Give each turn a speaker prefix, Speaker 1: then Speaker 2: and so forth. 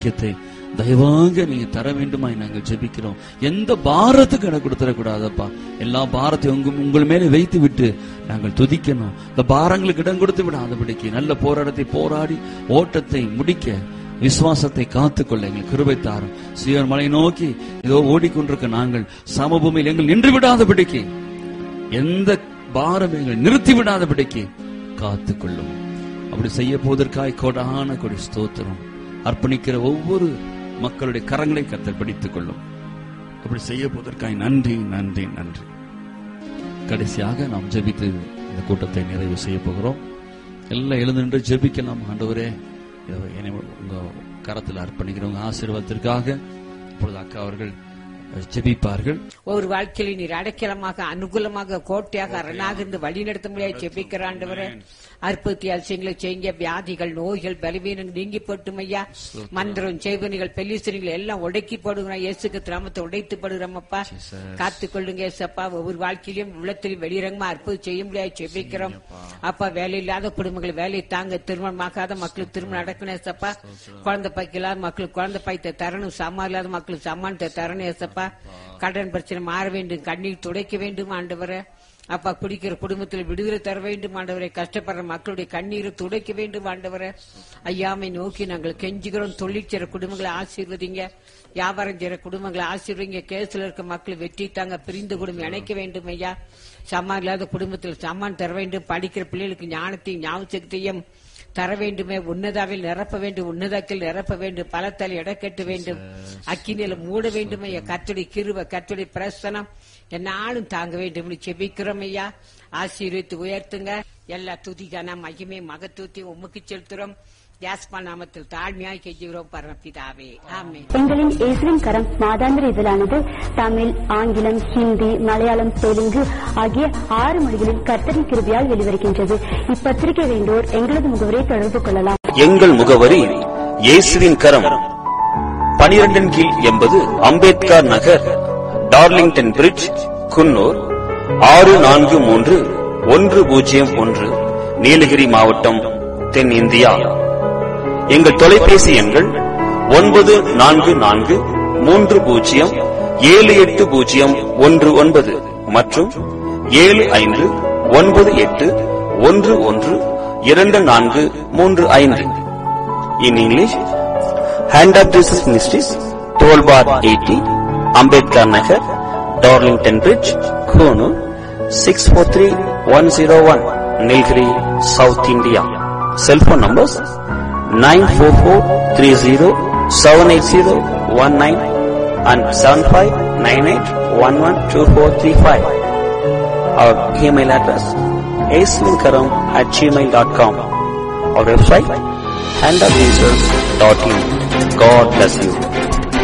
Speaker 1: பாக்கியத்தை தயவாக நீங்க தர வேண்டுமாய் நாங்கள் ஜெபிக்கிறோம் எந்த பாரத்துக்கு இடம் கொடுத்துடக்கூடாதப்பா எல்லா பாரத்தையும் உங்க உங்கள் மேலே வைத்து விட்டு நாங்கள் துதிக்கணும் இந்த பாரங்களுக்கு இடம் கொடுத்து விடாதபடிக்கு நல்ல போராட்டத்தை போராடி ஓட்டத்தை முடிக்க விசுவாசத்தை காத்துக்கொள்ள எங்கள் கிருபை தாரும் சீர் மலை நோக்கி இதோ ஓடிக்கொண்டிருக்க நாங்கள் சமபூமியில் எங்கள் நின்று விடாதபடிக்கு எந்த பாரம் எங்கள் நிறுத்தி விடாதபடிக்கு காத்துக்கொள்ளும் அப்படி செய்ய போவதற்காய் கொடான கொடி ஸ்தோத்திரம் அர்ப்பணிக்கிற ஒவ்வொரு மக்களுடைய கரங்களை கத்தர் பிடித்துக் கொள்ளும் அப்படி செய்ய போவதற்காய் நன்றி நன்றி நன்றி கடைசியாக நாம் ஜெபித்து இந்த கூட்டத்தை நிறைவு செய்ய போகிறோம் எல்லாம் எழுந்து நின்று ஜெபிக்கலாம் ஆண்டவரே இதோ என்னை உங்க கரத்தில் அர்ப்பணிக்கிறவங்க ஆசீர்வாதத்திற்காக இப்பொழுது அக்கா அவர்கள் ஜெபிப்பார்கள்
Speaker 2: ஒரு வாழ்க்கையில நீர் அடைக்கலமாக அனுகூலமாக கோட்டையாக அரணாக இருந்து வழி நடத்த முடியாது ஜெபிக்கிற ஆண்டவரே அற்புத்தி அதிசயங்களை செய்ய வியாதிகள் நோய்கள் பலவீனம் நீங்கி போட்டும் ஐயா மந்திரம் செய்வனிகள் பெல்லிசனிகள் எல்லாம் உடைக்கி போடுகிறோம் இயேசுக்கு திராமத்தை உடைத்து போடுகிறோமப்பா காத்துக் கொள்ளுங்க ஏசப்பா ஒவ்வொரு வாழ்க்கையிலும் உள்ளத்திலும் வெளிரங்கமா அற்புதம் செய்ய முடியாது ஜெபிக்கிறோம் அப்பா வேலை இல்லாத குடும்பங்கள் வேலை தாங்க திருமணமாகாத மக்களுக்கு திருமணம் நடக்கணும் ஏசப்பா குழந்தை பாய்க்கு இல்லாத மக்களுக்கு குழந்தை பாய்த்த தரணும் சாமான் இல்லாத மக்களுக்கு சாமானத்தை தரணும் ஏசப்பா கடன் பிரச்சனை மாற வேண்டும் கண்ணீர் துடைக்க வேண்டும் ஆண்டவரை அப்பா குடிக்கிற குடும்பத்தில் விடுதலை தர வேண்டும் ஆண்டவரை கஷ்டப்படுற மக்களுடைய கண்ணீரை துடைக்க வேண்டும் ஆண்டவரை ஐயாமை நோக்கி நாங்கள் கெஞ்சுகிறோம் தொழில் செய்ற குடும்பங்களை ஆசீர்வதிங்க வியாபாரம் செய்யற குடும்பங்களை ஆசீர்வதிங்க கேஸ்ல இருக்க மக்கள் வெற்றி தாங்க பிரிந்து குடும்பம் இணைக்க வேண்டும் ஐயா சம்மான் இல்லாத குடும்பத்தில் சம்மான் தர வேண்டும் படிக்கிற பிள்ளைகளுக்கு ஞானத்தையும் ஞாபகத்தையும் தர வேண்டுமே உன்னதாவில் நிரப்ப வேண்டும் உன்னதாக்கில் நிரப்ப வேண்டும் பலத்தால் இடக்கட்ட வேண்டும் அக்கினியில மூட வேண்டும் ஐயா கத்துடைய கிருப கத்துடைய பிரசனம் என்னாலும் தாங்க வேண்டும் செபிக்கிறோம் ஐயா ஆசீர்வித்து உயர்த்துங்க எல்லா துதிகான மகிமை மகத்துவத்தையும் உமக்கு செலுத்துறோம் யாஸ்மா நாமத்தில் தாழ்மையாய் கெஞ்சுகிறோம் பரமபிதாவே ஆமே
Speaker 3: எங்களின் இயேசுவின் கரம் மாதாந்திர இதழானது தமிழ் ஆங்கிலம் ஹிந்தி மலையாளம் தெலுங்கு ஆகிய ஆறு மொழிகளில் கர்த்தரின் கிருபியால் வெளிவருகின்றது இப்பத்திரிகை வேண்டோர் எங்களது முகவரை தொடர்பு கொள்ளலாம்
Speaker 4: எங்கள் முகவரி இயேசுவின் கரம் பனிரெண்டின் கீழ் எண்பது அம்பேத்கர் நகர் டார்லிங்டன் பிரிட்ஜ் குன்னூர் ஆறு நான்கு மூன்று ஒன்று பூஜ்ஜியம் ஒன்று நீலகிரி மாவட்டம் தென் இந்தியா எங்கள் தொலைபேசி எண்கள் ஒன்பது நான்கு நான்கு மூன்று பூஜ்ஜியம் ஏழு எட்டு பூஜ்ஜியம் ஒன்று ஒன்பது மற்றும் ஏழு ஐந்து ஒன்பது எட்டு ஒன்று ஒன்று இரண்டு நான்கு மூன்று ஐந்து in English Hand of Jesus Ministries twelve bar eighty Ambedkar Nagar Darlington bridge Coonoor six four three one zero one Nilgiri south India cellphone numbers nine four four three zero seven eight zero one nine and seven five nine eight one one two four three five our email address ஏஸ்லிங்கரம் at Gmail dot com our website hand of dot in god plus you